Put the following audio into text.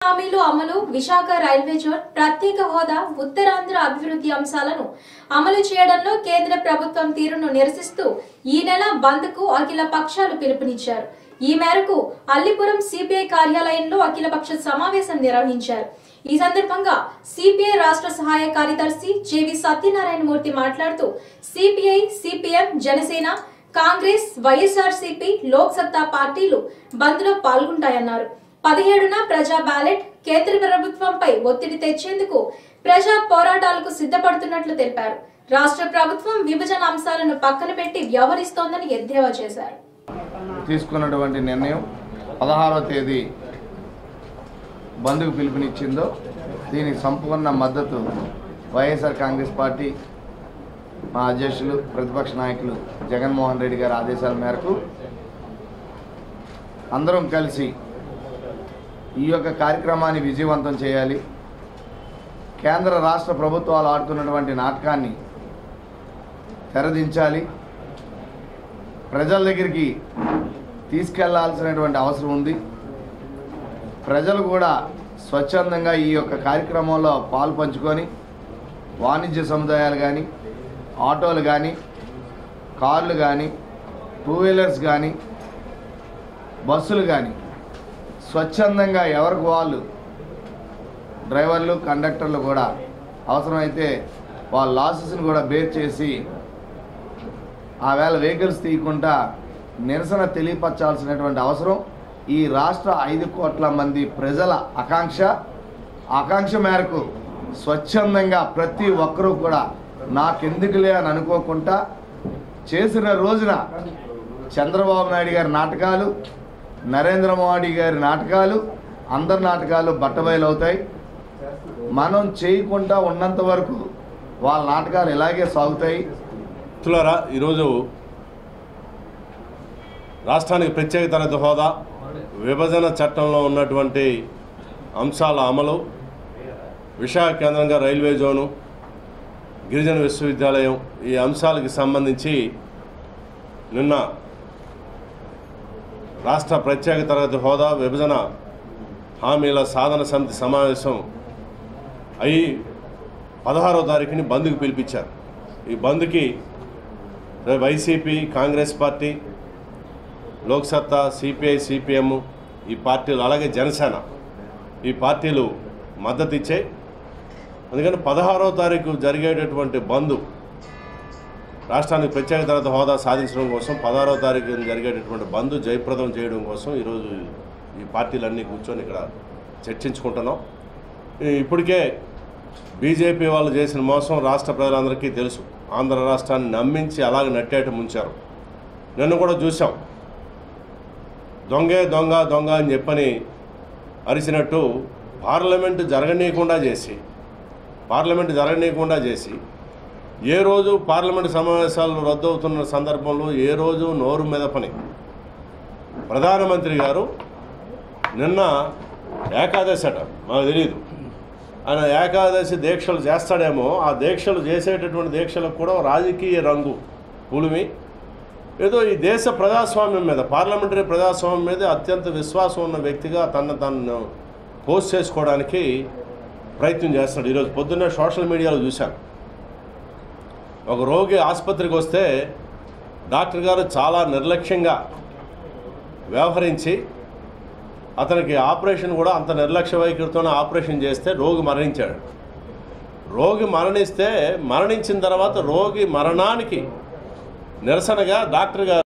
హామీలు అమలు Visakha railway zone ప్రత్యేక హోదా ఉత్తరాంధ్ర అభివృద్ధి అంశాలను అమలు చేయడంలో కేంద్ర ప్రభుత్వం తీరును నిరసిస్తూ ఈ నెల బంద్ కు అఖిల పక్షాలు పిలుపునిచ్చారు ఈ మేరకు అల్లిపురం సిపిఐ కార్యాలయంలో అఖిలపక్ష సమావేశం నిర్వహించారు ఈ సందర్భంగా సిపిఐ రాష్ట్ర సహాయ కార్యదర్శి జేవి సత్యనారాయణమూర్తి మాట్లాడుతూ CPI CPM Janasena Congress YSRCP Lok Satta పార్టీలు బంద్ లో పాల్గొంటాయన్నారు పదిహేడున ప్రజా బ్యాలెట్ కేంద్ర ప్రభుత్వంపై ఒత్తిడి తెచ్చేందుకు ప్రజా పోరాటాలకు సిద్ధపడుతున్నట్లు తెలిపారు రాష్ట్ర ప్రభుత్వం విభజన అంశాలను పక్కన పెట్టి వ్యవహరిస్తోందని ఎద్దేవా చేశారు తీసుకున్నటువంటి నిర్ణయం పదహారవ తేదీ బంద్కు పిలుపునిచ్చిందో దీనికి సంపూర్ణ మద్దతు వైఎస్ఆర్ కాంగ్రెస్ పార్టీ మా అధ్యక్షులు ప్రతిపక్ష నాయకులు జగన్మోహన్ రెడ్డి గారి ఆదేశాల మేరకు అందరం కలిసి ఈ యొక్క కార్యక్రమాన్ని విజయవంతం చేయాలి కేంద్ర రాష్ట్ర ప్రభుత్వాలు ఆడుతున్నటువంటి నాటకాన్ని తెరదించాలి ప్రజల దగ్గరికి తీసుకెళ్లాల్సినటువంటి అవసరం ఉంది ప్రజలు కూడా స్వచ్ఛందంగా ఈ యొక్క కార్యక్రమంలో పాలు పంచుకొని వాణిజ్య సముదాయాలు కానీ ఆటోలు కానీ కార్లు కానీ టూ వీలర్స్ కానీ బస్సులు కానీ స్వచ్ఛందంగా ఎవరికి వాళ్ళు డ్రైవర్లు కండక్టర్లు కూడా అవసరమైతే వాళ్ళ లాసెస్ని కూడా బేర్ చేసి ఆ వేళ వెహికల్స్ తీయకుండా నిరసన తెలియపరచాల్సినటువంటి అవసరం ఈ రాష్ట్ర ఐదు కోట్ల మంది ప్రజల ఆకాంక్ష ఆకాంక్ష మేరకు స్వచ్ఛందంగా ప్రతి ఒక్కరూ కూడా నాకెందుకులే అని అనుకోకుండా చేసిన రోజున చంద్రబాబు నాయుడు గారి నాటకాలు నరేంద్ర మోడీ గారి నాటకాలు అందరి నాటకాలు బట్టబయలవుతాయి మనం చేయకుండా ఉన్నంత వరకు వాళ్ళ నాటకాలు ఇలాగే సాగుతాయి మిత్రులారా ఈరోజు రాష్ట్రానికి ప్రత్యేక తరగతి హోదా విభజన చట్టంలో ఉన్నటువంటి అంశాల అమలు విశాఖ కేంద్రంగా రైల్వే జోను గిరిజన విశ్వవిద్యాలయం ఈ అంశాలకు సంబంధించి నిన్న రాష్ట్ర ప్రత్యేక తరగతి హోదా విభజన హామీల సాధన సమితి సమావేశం అయి పదహారో తారీఖుని బంద్కు పిలిపించారు ఈ బంద్కి YCP Congress party Loksatta CPI CPM ఈ పార్టీలు అలాగే జనసేన ఈ పార్టీలు మద్దతు ఇచ్చాయి అందుకని పదహారో తారీఖు జరిగేటటువంటి బంద్ రాష్ట్రానికి ప్రత్యేక తరగతి హోదా సాధించడం కోసం పదహారో తారీఖు జరిగేటటువంటి బంద్ జయప్రదం చేయడం కోసం ఈరోజు ఈ పార్టీలన్నీ కూర్చొని ఇక్కడ చర్చించుకుంటున్నాం ఈ- ఇప్పటికే బీజేపీ వాళ్ళు చేసిన మోసం రాష్ట్ర ప్రజలందరికీ తెలుసు ఆంధ్ర రాష్ట్రాన్ని నమ్మించి అలాగే నట్టేట ముంచారు నిన్న కూడా చూసాం దొంగే దొంగ దొంగ అని చెప్పని అరిచినట్టు పార్లమెంటు జరగనీయకుండా చేసి పార్లమెంటు జరగనీయకుండా చేసి ఏ రోజు పార్లమెంటు సమావేశాలు రద్దవుతున్న సందర్భంలో ఏ రోజు నోరు మీద పని ప్రధానమంత్రి గారు నిన్న ఏకాదశి అట మాకు తెలియదు ఆయన ఏకాదశి దీక్షలు చేస్తాడేమో ఆ దీక్షలు చేసేటటువంటి దీక్షలకు కూడా రాజకీయ రంగు పులిమి ఏదో ఈ దేశ ప్రజాస్వామ్యం మీద పార్లమెంటరీ ప్రజాస్వామ్యం మీద అత్యంత విశ్వాసం ఉన్న వ్యక్తిగా తను తను పోస్ట్ చేసుకోవడానికి ప్రయత్నం చేస్తున్నాడు ఈరోజు పొద్దున్నే సోషల్ మీడియాలో చూశాను ఒక రోగి ఆసుపత్రికి వస్తే డాక్టర్ గారు చాలా నిర్లక్ష్యంగా వ్యవహరించి అతనికి ఆపరేషన్ కూడా అంత నిర్లక్ష్య వైఖరితోనే ఆపరేషన్ చేస్తే రోగి మరణించాడు రోగి మరణిస్తే మరణించిన తర్వాత రోగి మరణానికి నిరసనగా డాక్టర్ గారు